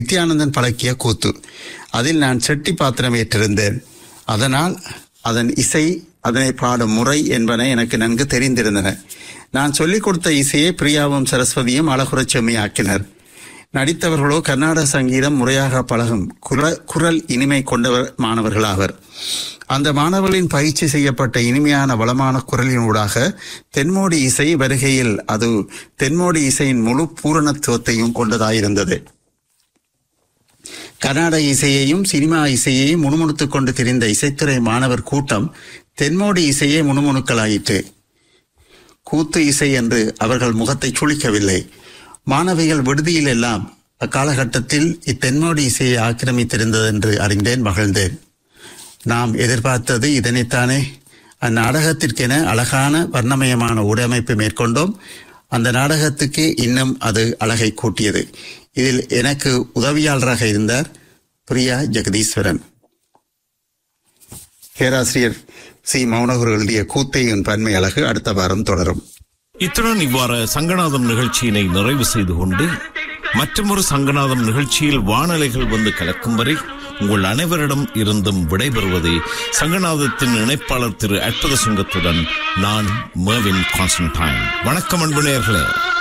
நித்யானந்தன் பழக்கிய கூத்து அதில் நான் செட்டி பாத்திரம் ஏற்றிருந்தேன் அதனால் அதன் இசை அதனை பாடும் முறை என்பன எனக்கு நன்கு தெரிந்திருந்தன நான் சொல்லிக் கொடுத்த இசையை பிரியாவும் சரஸ்வதியும் அழகுறச் செம்மையாக்கினர் நடித்தவர்களோ கர்நாடக சங்கீதம் முறையாக பழகும் குர குரல் இனிமை கொண்டவர் மாணவர்களாவர் அந்த மாணவர்களின் பயிற்சி செய்யப்பட்ட இனிமையான வளமான குரலினூடாக தென்மோடி இசை வருகையில் அது தென்மோடி இசையின் முழு பூரணத்துவத்தையும் கொண்டதாயிருந்தது கர்நாடக இசையையும் சினிமா இசையையும் முணுமுணுத்துக் கொண்டு திரிந்த இசைத்துறை மாணவர் கூட்டம் தென்மோடி இசையே முணுமுணுக்கலாயிற்று கூத்து இசை என்று அவர்கள் முகத்தை சுளிக்கவில்லை மாணவிகள் விடுதியில் எல்லாம் அக்காலகட்டத்தில் இத்தென்மோடி இசையை ஆக்கிரமித்திருந்தது என்று அறிந்தேன் மகிழ்ந்தேன் நாம் எதிர்பார்த்தது இதனைத்தானே அந்நாடகத்திற்கென அழகான வர்ணமயமான உடையமைப்பு மேற்கொண்டோம் அந்த நாடகத்துக்கு இன்னும் அது அழகை கூட்டியது இதில் எனக்கு உதவியாளராக இருந்தார் பிரியா ஜெகதீஸ்வரன் பேராசிரியர் சி மௌனகுரு எழுதிய கூத்தையின் பன்மை அழகு அடுத்த வாரம் தொடரும் இத்துடன் இவ்வாறு சங்கநாதம் நிகழ்ச்சியினை நிறைவு செய்து கொண்டு மற்றொரு சங்கநாதம் நிகழ்ச்சியில் வானலைகள் வந்து கலக்கும் வரை உங்கள் அனைவரிடம் இருந்தும் விடைபெறுவது சங்கநாதத்தின் இணைப்பாளர் திரு அற்புத சிங்கத்துடன் நான் மேவின் கான்ஸ்டன்டைன் வணக்கம் அன்பு நேயர்களே